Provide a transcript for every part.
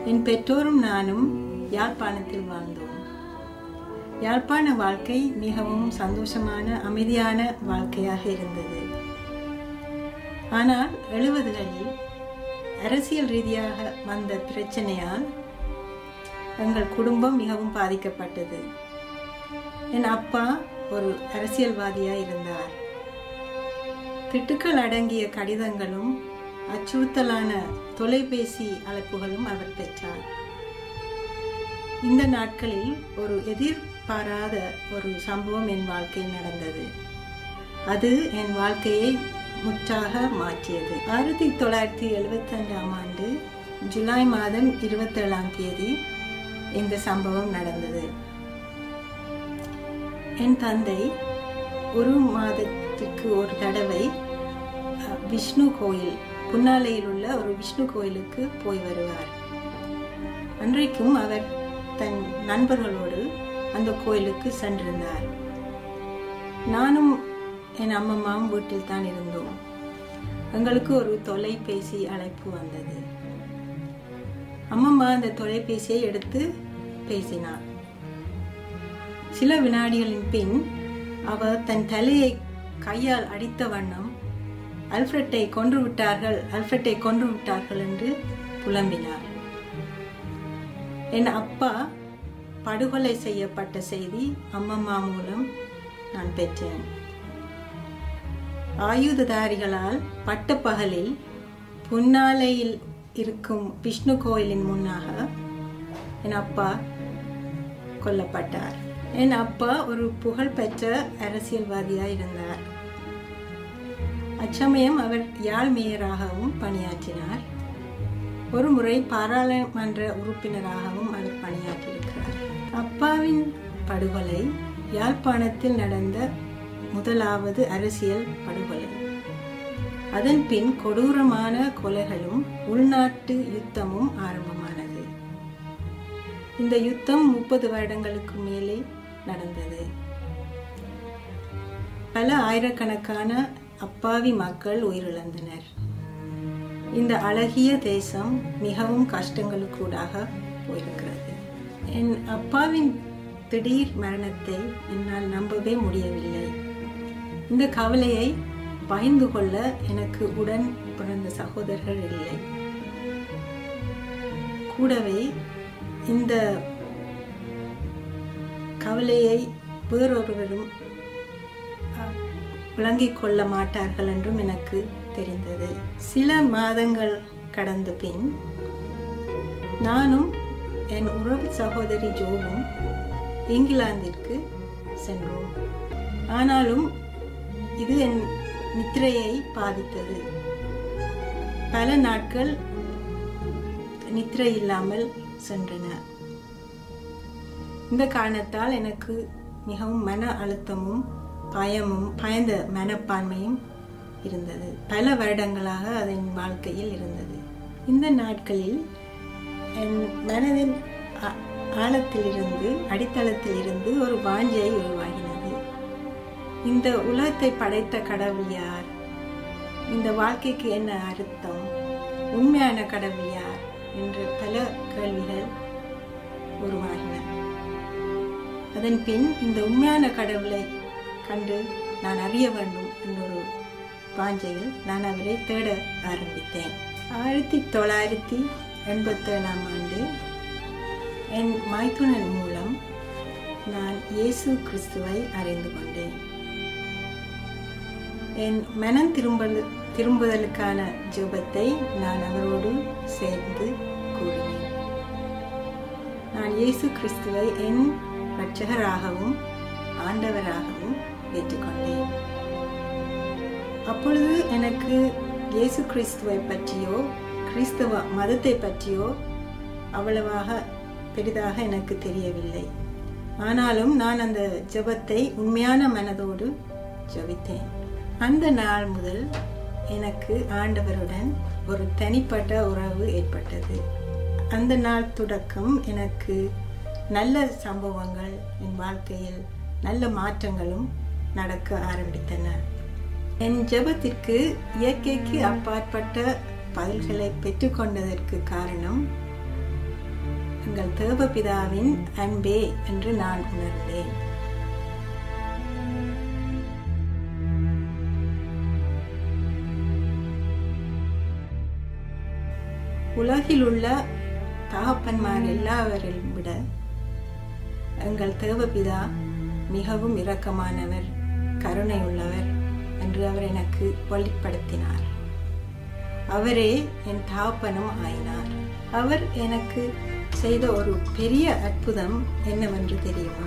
என் பெற்றோரும் நானும் யாழ்ப்பாணத்தில் வாழ்ந்தோம் யாழ்ப்பாண வாழ்க்கை மிகவும் சந்தோஷமான அமைதியான வாழ்க்கையாக இருந்தது ஆனால் எழுபதுகளில் அரசியல் ரீதியாக வந்த பிரச்சனையால் எங்கள் குடும்பம் மிகவும் பாதிக்கப்பட்டது என் அப்பா ஒரு அரசியல்வாதியாக இருந்தார் திட்டுக்கள் அடங்கிய கடிதங்களும் அச்சுறுத்தலான தொலைபேசி அழைப்புகளும் அவர் பெற்றார் இந்த நாட்களில் ஒரு எதிர்பாராத ஒரு சம்பவம் என் வாழ்க்கையில் நடந்தது அது என் வாழ்க்கையை முற்றாக மாற்றியது ஆயிரத்தி தொள்ளாயிரத்தி எழுபத்தஞ்சாம் ஆண்டு ஜூலை மாதம் இருபத்தேழாம் தேதி இந்த சம்பவம் நடந்தது என் தந்தை ஒரு மாதத்திற்கு ஒரு தடவை அஹ், விஷ்ணு கோயில் புன்னாலையில் உள்ள ஒரு விஷ்ணு கோயிலுக்கு போய் வருவார் அன்றைக்கும் அவர் தன் நண்பர்களோடு அந்த கோயிலுக்கு சென்றிருந்தார் நானும் என் அம்மம்மாவும் வீட்டில் தான் இருந்தோம் எங்களுக்கு ஒரு தொலைபேசி அழைப்பு வந்தது அம்மம்மா அந்த தொலைபேசியை எடுத்து பேசினார் சில வினாடிகளின் பின் அவர் தன் தலையை கையால் அடித்த வண்ணம் அல்ஃபிரட்டை கொன்று விட்டார்கள் அல்ஃபிரட்டை கொன்று விட்டார்கள் என்று புலம்பினார் என் அப்பா படுகொலை செய்யப்பட்ட செய்தி அம்மம்மா மூலம் நான் பெற்றேன் ஆயுததாரிகளால் பட்டப்பகலில் புன்னாலையில் இருக்கும் விஷ்ணு கோயிலின் முன்னாக என் அப்பா கொல்லப்பட்டார் என் அப்பா ஒரு புகழ்பெற்ற அரசியல்வாதியாக இருந்தார் அச்சமயம் அவர் யாழ் மேயராகவும் பணியாற்றினார் ஒரு முறை பாராளுமன்ற உறுப்பினராகவும் அவர் பணியாற்றியிருக்கிறார் அப்பாவின் படுகொலை யாழ்ப்பாணத்தில் நடந்த முதலாவது அரசியல் படுகொலை அதன் பின் கொடூரமான கொலைகளும் உள்நாட்டு யுத்தமும் ஆரம்பமானது இந்த யுத்தம் முப்பது வருடங்களுக்கு மேலே நடந்தது பல ஆயிரக்கணக்கான அப்பாவி மக்கள் உயிரிழந்தனர் இந்த அழகிய தேசம் மிகவும் கஷ்டங்களுக்கூடாக போயிருக்கிறது என் அப்பாவின் திடீர் மரணத்தை என்னால் நம்பவே முடியவில்லை இந்த கவலையை பகிர்ந்து கொள்ள எனக்கு உடன் பிறந்த சகோதரர்கள் இல்லை கூடவே இந்த கவலையை வேறொருவரும் அஹ், விளங்கிக் கொள்ள மாட்டார்கள் என்றும் எனக்கு தெரிந்தது சில மாதங்கள் கடந்த பின் நானும் என் உறவு சகோதரி ஜோவும் இங்கிலாந்திற்கு சென்றோம் ஆனாலும் இது என் நித்திரையை பாதித்தது பல நாட்கள் நித்திரை இல்லாமல் சென்றன இந்த காரணத்தால் எனக்கு மிகவும் மன அழுத்தமும் பயமும் பயந்த மனப்பான்மையும் இருந்தது பல வருடங்களாக அது என் வாழ்க்கையில் இருந்தது இந்த நாட்களில் என் மனதின் ஆ- ஆழத்திலிருந்து அடித்தளத்தில் இருந்து ஒரு வாஞ்சை உருவாகினது இந்த உலகத்தை படைத்த கடவுள் யார் இந்த வாழ்க்கைக்கு என்ன அர்த்தம் உண்மையான கடவுள் யார் என்ற பல கேள்விகள் உருவாகின அதன் பின் இந்த உண்மையான கடவுளை கண்டு நான் அறிய வேண்டும் என்ற ஒரு வாஞ்சையில் நான் அவரை தேட ஆரம்பித்தேன் ஆயிரத்தி தொள்ளாயிரத்தி எண்பத்தேழாம் ஆண்டு என் மைத்துனன் மூலம் நான் இயேசு கிறிஸ்துவை அறிந்து கொண்டேன் என் மனம் திரும்பல் திரும்புதலுக்கான ஜெபத்தை நான் அவரோடு சேர்ந்து கூறினேன் நான் இயேசு கிறிஸ்துவை என் இரட்சகராகவும் ஆண்டவராகவும் ஏற்றுக்கொண்டேன் அப்பொழுது எனக்கு இயேசு கிறிஸ்துவை பற்றியோ கிறிஸ்தவ மதத்தை பற்றியோ அவ்வளவாக பெரிதாக எனக்கு தெரியவில்லை ஆனாலும் நான் அந்த ஜெபத்தை உண்மையான மனதோடு ஜெபித்தேன் அந்த நாள் முதல் எனக்கு ஆண்டவருடன் ஒரு தனிப்பட்ட உறவு ஏற்பட்டது அந்த நாள் தொடக்கம் எனக்கு நல்ல சம்பவங்கள் என் வாழ்க்கையில் நல்ல மாற்றங்களும் நடக்க ஆரம்பித்தன என் ஜெபத்திற்கு இயற்கைக்கு அப்பாற்பட்ட பதில்களை பெற்றுக்கொண்டதற்கு காரணம் எங்கள் தேவபிதாவின் அன்பே என்று நான் உணர்ந்தேன் உலகில் உள்ள தகப்பன்மார் எல்லாவரையும் விட எங்கள் தேவபிதா மிகவும் இரக்கமானவர் கருணை உள்ளவர் என்று அவர் எனக்கு வெளிப்படுத்தினார் அவரே என் தகப்பனும் ஆயினார் அவர் எனக்கு செய்த ஒரு பெரிய அற்புதம் என்னவென்று தெரியுமா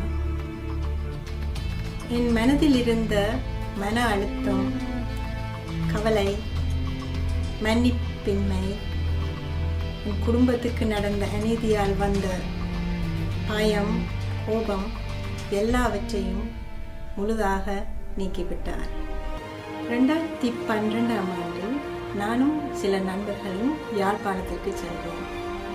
என் மனதில் இருந்த மன அழுத்தம் கவலை மன்னிப்பின்மை என் குடும்பத்துக்கு நடந்த அநீதியால் வந்த பயம் கோபம் எல்லாவற்றையும் முழுதாக நீக்கிவிட்டார் ரெண்டாயிரத்தி பன்னிரெண்டாம் ஆண்டில் நானும் சில நண்பர்களும் யாழ்ப்பாணத்திற்கு சென்றோம்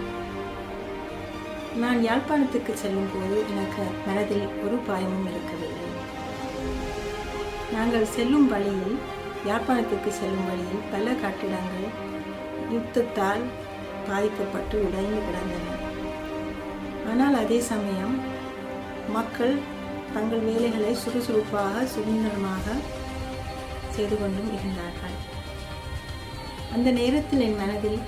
நான் யாழ்ப்பாணத்துக்கு செல்லும் போது எனக்கு மனதில் ஒரு பயமும் இருக்கவில்லை நாங்கள் செல்லும் வழியில் யாழ்ப்பாணத்துக்கு செல்லும் வழியில் பல கட்டிடங்கள் யுத்தத்தால் பாதிக்கப்பட்டு உடைந்து கிடந்தன ஆனால் அதே சமயம் மக்கள் தங்கள் வேலைகளை சுறுசுறுப்பாக சுதந்திரமாக செய்து கொண்டும் இருந்தார்கள் அந்த நேரத்தில் என் மனதில்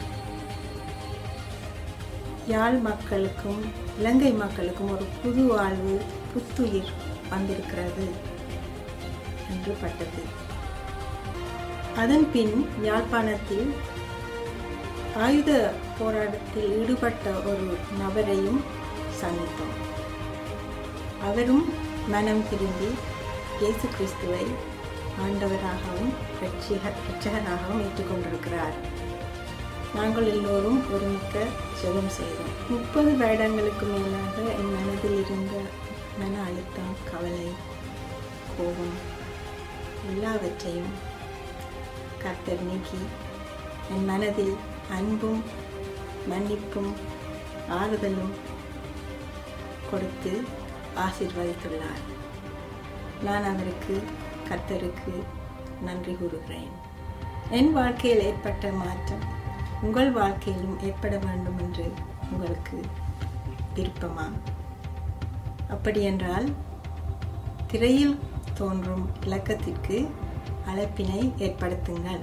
யாழ் மக்களுக்கும் இலங்கை மக்களுக்கும் ஒரு புது வாழ்வு புத்துயிர் வந்திருக்கிறது என்று பட்டது அதன் பின் யாழ்ப்பாணத்தில் ஆயுத போராட்டத்தில் ஈடுபட்ட ஒரு நபரையும் சந்தித்தோம் அவரும் மனம் திரும்பி இயேசு கிறிஸ்துவை ஆண்டவராகவும் ரட்சகராகவும் ஏற்றுக்கொண்டிருக்கிறார் நாங்கள் எல்லோரும் ஒருமிக்க ஜெபம் செய்தோம் முப்பது வருடங்களுக்கு மேலாக என் மனதில் இருந்த மன அழுத்தம் கவலை கோபம் எல்லாவற்றையும் கர்த்தர் நீக்கி என் மனதில் அன்பும் மன்னிப்பும் ஆறுதலும் கொடுத்து ஆசீர்வதித்துள்ளார் நான் அவருக்கு கர்த்தருக்கு நன்றி கூறுகிறேன் என் வாழ்க்கையில் ஏற்பட்ட மாற்றம் உங்கள் வாழ்க்கையிலும் ஏற்பட வேண்டும் என்று உங்களுக்கு விருப்பமா அப்படியென்றால் திரையில் தோன்றும் இலக்கத்திற்கு அழைப்பினை ஏற்படுத்துங்கள்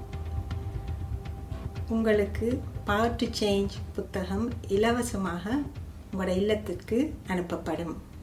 உங்களுக்கு பவர் டு சேஞ்ச் புத்தகம் இலவசமாக உங்களோட இல்லத்திற்கு அனுப்பப்படும்